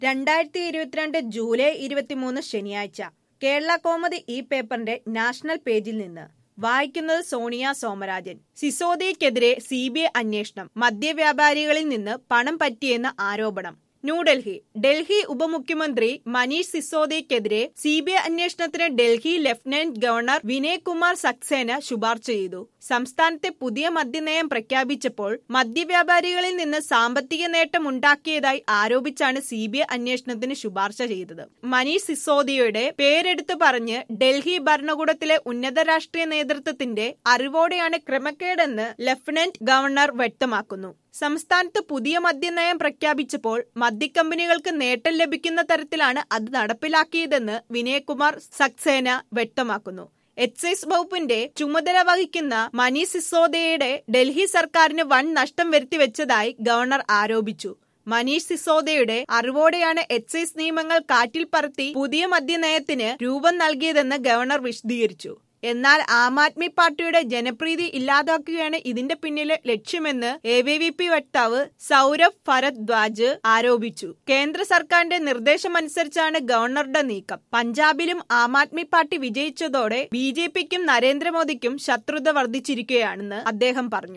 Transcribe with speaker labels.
Speaker 1: രണ്ടായിരത്തി ഇരുപത്തിരണ്ട് ജൂലൈ ഇരുപത്തിമൂന്ന് ശനിയാഴ്ച കേരള കോമതി ഈ പേപ്പറിന്റെ നാഷണൽ പേജിൽ നിന്ന് വായിക്കുന്നത് സോണിയ സോമരാജൻ സിസോദിയക്കെതിരെ സി ബി ഐ അന്വേഷണം മദ്യവ്യാപാരികളിൽ നിന്ന് പണം പറ്റിയെന്ന ആരോപണം ന്യൂഡൽഹി ഡൽഹി ഉപമുഖ്യമന്ത്രി മനീഷ് സിസോദിയക്കെതിരെ സി ബി ഐ അന്വേഷണത്തിന് ഡൽഹി ലഫ്റ്റനന്റ് ഗവർണർ വിനയ് കുമാർ സക്സേന ശുപാർശ ചെയ്തു സംസ്ഥാനത്തെ പുതിയ മദ്യനയം പ്രഖ്യാപിച്ചപ്പോൾ മദ്യവ്യാപാരികളിൽ നിന്ന് സാമ്പത്തിക നേട്ടം ഉണ്ടാക്കിയതായി ആരോപിച്ചാണ് സി ബി ഐ അന്വേഷണത്തിന് ശുപാർശ ചെയ്തത് മനീഷ് സിസോദിയയുടെ പേരെടുത്തു പറഞ്ഞ് ഡൽഹി ഭരണകൂടത്തിലെ ഉന്നത രാഷ്ട്രീയ നേതൃത്വത്തിന്റെ അറിവോടെയാണ് ക്രമക്കേടെന്ന് ലഫ്റ്റനന്റ് ഗവർണർ വ്യക്തമാക്കുന്നു സംസ്ഥാനത്ത് പുതിയ മദ്യനയം പ്രഖ്യാപിച്ചപ്പോൾ മദ്യക്കമ്പനികൾക്ക് നേട്ടം ലഭിക്കുന്ന തരത്തിലാണ് അത് നടപ്പിലാക്കിയതെന്ന് വിനയകുമാർ സക്സേന വ്യക്തമാക്കുന്നു എക്സൈസ് വകുപ്പിന്റെ ചുമതല വഹിക്കുന്ന മനി സിസോദയുടെ ഡൽഹി സർക്കാരിന് വൻ നഷ്ടം വരുത്തിവെച്ചതായി ഗവർണർ ആരോപിച്ചു മനീഷ് സിസോദയുടെ അറിവോടെയാണ് എക്സൈസ് നിയമങ്ങൾ കാറ്റിൽ പറത്തി പുതിയ മദ്യനയത്തിന് രൂപം നൽകിയതെന്ന് ഗവർണർ വിശദീകരിച്ചു എന്നാൽ ആം ആദ്മി പാർട്ടിയുടെ ജനപ്രീതി ഇല്ലാതാക്കുകയാണ് ഇതിന്റെ പിന്നിലെ ലക്ഷ്യമെന്ന് എ വി വി പി വക്താവ് സൗരഭ് ഭരദ്വാജ് ആരോപിച്ചു കേന്ദ്ര സർക്കാരിന്റെ നിർദ്ദേശമനുസരിച്ചാണ് ഗവർണറുടെ നീക്കം പഞ്ചാബിലും ആം ആദ്മി പാർട്ടി വിജയിച്ചതോടെ ബി ജെ പിക്കും നരേന്ദ്രമോദിക്കും ശത്രുത വർദ്ധിച്ചിരിക്കുകയാണെന്ന് അദ്ദേഹം പറഞ്ഞു